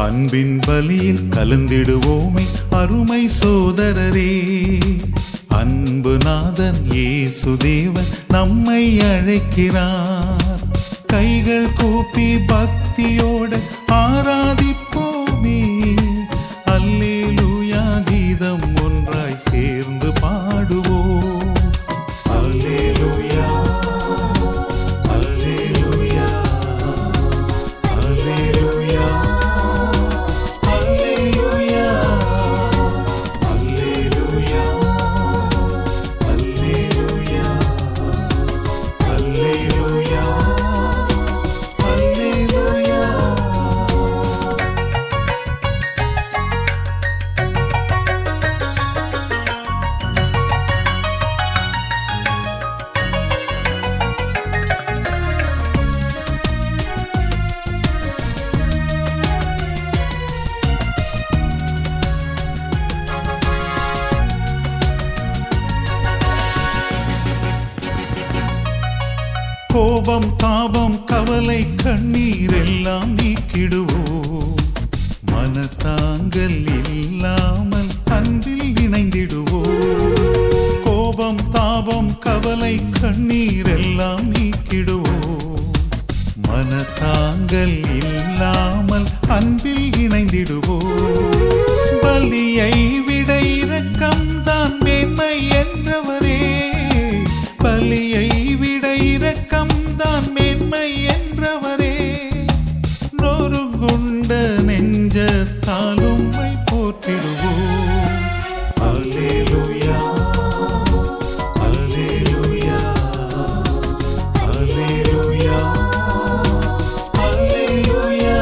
அன்பின் பலியில் கலந்திடுவோமே அருமை சோதரரே அன்பு நாதன் இயேசுதேவன் நம்மை அழைக்கிறார் கைகள் கூப்பி பக்தியோடு ஆராதிப்போமே அல்லேலூயா கீதம் ஒன்றாய் சேர்ந்து பாடுவோம் அல்லேலூயா அல்லேலூயா அல்லேலூயா அல்லேலூயா அல்லேலூயா அல்லேலூயா அல்லேலூயா அல்லேலூயா கோபம் தாபம் கவலை கண்ணீர் எல்லாம் நீக்கிடுவோம் மனத்தாங்கல் இல்லாமல் அன்பில் இணைந்திடுவோம் கோபம் தாபம் கவலை கண்ணீர் எல்லாம் நீக்கிடுவோம் மனத்தாங்கல் இல்லாமல் அன்பில் இணைந்திடுவோம் பலியை விட இரக்கம் தான் மேன்மை என்றவரே பலியை விட இரக்கம் தான் மேன்மை என்றவரே நொறுங்குண்ட நெஞ்சத்தால் உம்மை போற்றிடுவோம் அல்லேலூயா அல்லேலூயா அல்லேலூயா அல்லேலூயா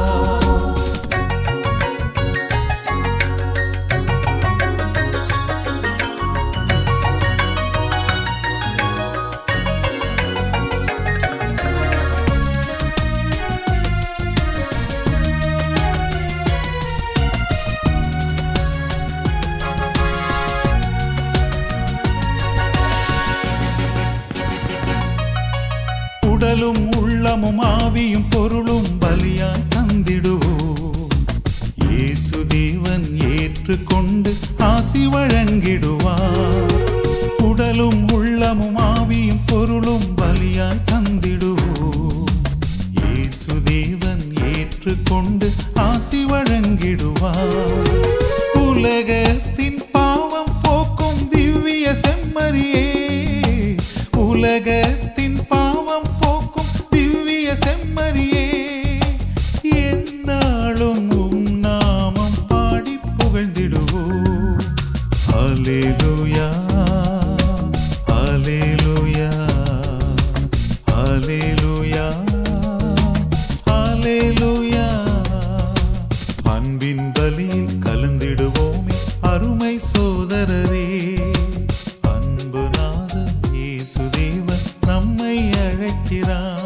உடலும் உள்ளமும் ஆவியும் பொருளும் பலியாய் தந்திடுவோம் இயேசு தேவன் ஏற்றுக்கொண்டு ஆசி வழங்கிடுவார் உடலும் உள்ளமும் ஆவியும் பொருளும் பலியாய் தந்திடுவோம் இயேசு தேவன் ஏற்றுக்கொண்டு ஆசி வழங்கிடுவார் உலகத்தின் பாவம் போக்கும் திவ்ய செம்மறியே உலகத்தின் பாவம் போக்கும் திவ்ய செம்மறியே என்னாலும் உம் நாமம் பாடி புகழ்ந்திடுவோம் ஹalleluya ஹalleluya ஹalleluya ஹalleluya அன்பின் பலியில் கலந்திடுவோமே அருமை சோதரரே அன்பு நாதன் இயேசுதேவன் நம்மை அழைக்கிறார்